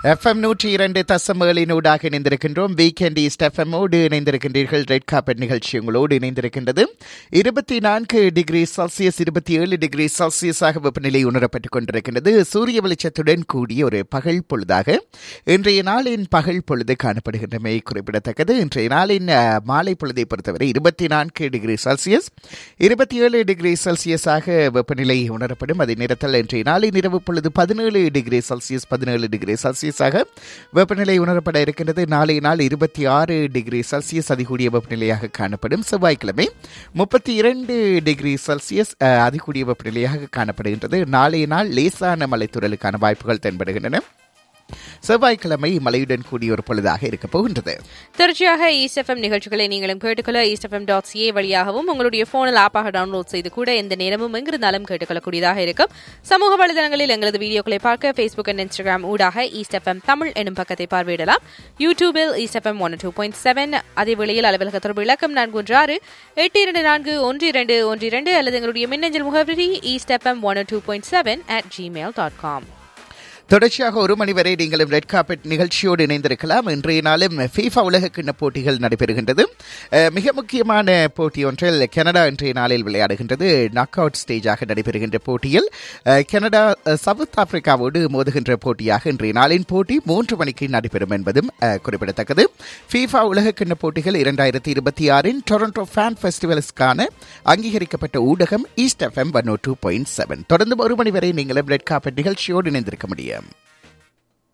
FM நூற்றி இரண்டு தசமகளினூடாக இணைந்திருக்கின்றோம் வீக்கெண்ட் ஈஸ்ட் எஃப்எம்மோடு இணைந்திருக்கின்றீர்கள் ரெட் கார்பெட் நிகழ்ச்சி உங்களோடு இணைந்திருக்கின்றது இருபத்தி நான்கு டிகிரி செல்சியஸ் இருபத்தி ஏழு டிகிரி செல்சியஸாக வெப்பநிலை உணரப்பட்டுக் கொண்டிருக்கின்றது சூரிய வெளிச்சத்துடன் கூடிய ஒரு பகல் பொழுதாக இன்றைய நாளின் பகல் பொழுது காணப்படுகின்றமை குறிப்பிடத்தக்கது இன்றைய நாளின் அஹ், மாலை பொழுதை பொறுத்தவரை இருபத்தி நான்கு டிகிரி செல்சியஸ் இருபத்தி ஏழு டிகிரி செல்சியஸாக வெப்பநிலை உணரப்படும் அதே நேரத்தில் இன்றைய நாளின் இரவு பொழுது பதினேழு டிகிரி செல்சியஸ் பதினேழு டிகிரி செல்சியஸாக வெப்பநிலை உணரப்பட இருக்கின்றது நாளைய நாள் இருபத்தி ஆறு டிகிரி செல்சியஸ் அதிகூடிய வெப்பநிலையாக காணப்படும் செவ்வாய்க்கிழமை முப்பத்தி இரண்டு டிகிரி செல்சியஸ் அஹ், அதிகூடிய வெப்பநிலையாக காணப்படுகின்றது நாளைய நாள் லேசான மலைத்துறலுக்கான வாய்ப்புகள் தென்படுகின்றன செவ்வாய்க்கிழமை மழையுடன் கூடிய ஒரு பொழுதாக இருக்கப் போகின்றது தொடர்ச்சியாக ஈஸ்ட் எஃப்எம் நிகழ்ச்சிகளை நீங்களும் கேட்டுக்கொள்ள ஈஸ்ட் எஃப்எம் டாட் சிஏ வழியாகவும் உங்களுடைய போனில் ஆப்பாக டவுன்லோட் செய்து கூட எந்த நேரமும் எங்கிருந்தாலும் கேட்டுக்கொள்ளக்கூடியதாக இருக்கும் சமூக வலைதளங்களில் எங்களது வீடியோக்களை பார்க்க ஃபேஸ்புக் அண்ட் இன்ஸ்டாகிராம் ஊடாக ஈஸ்ட் எஃப்எம் தமிழ் எனும் பக்கத்தை பார்வையிடலாம் யூடியூபில் East FM one two point seven அதே வேளையில் அலுவலக தொடர்பு இலக்கம் நான்கு ஒன்று ஆறு எட்டு இரண்டு நான்கு ஒன்று இரண்டு ஒன்று இரண்டு அல்லது எங்களுடைய மின்னஞ்சல் முகவரி East FM one two point seven at Gmail dot com தொடர்ச்சியாக ஒரு மணி வரை நீங்களும் ரெட் கார்பெட் நிகழ்ச்சியோடு இணைந்திருக்கலாம் இன்றைய நாளும் ஃபீஃபா உலகக்கிண்ண போட்டிகள் நடைபெறுகின்றது அஹ், மிக முக்கியமான போட்டி ஒன்றில் கனடா இன்றைய நாளில் விளையாடுகின்றது நாக் அவுட் ஸ்டேஜாக நடைபெறுகின்ற போட்டியில் அஹ், கனடா அஹ், சவுத் ஆப்பிரிக்காவோடு மோதுகின்ற போட்டியாக இன்றைய நாளின் போட்டி மூன்று மணிக்கு நடைபெறும் என்பதும் அஹ், குறிப்பிடத்தக்கது ஃபீஃபா உலகக்கிண்ண போட்டிகள் இரண்டாயிரத்தி இருபத்தி ஆறின் டொரண்டோ ஃபேன் ஃபெஸ்டிவல்ஸ்க்கான அங்கீகரிக்கப்பட்ட ஊடகம் East FM one two point seven தொடர்ந்து ஒரு மணி வரை நீங்களும் ரெட் கார்பெட் நிகழ்ச்சியோடு இணைந்திருக்க முடியும்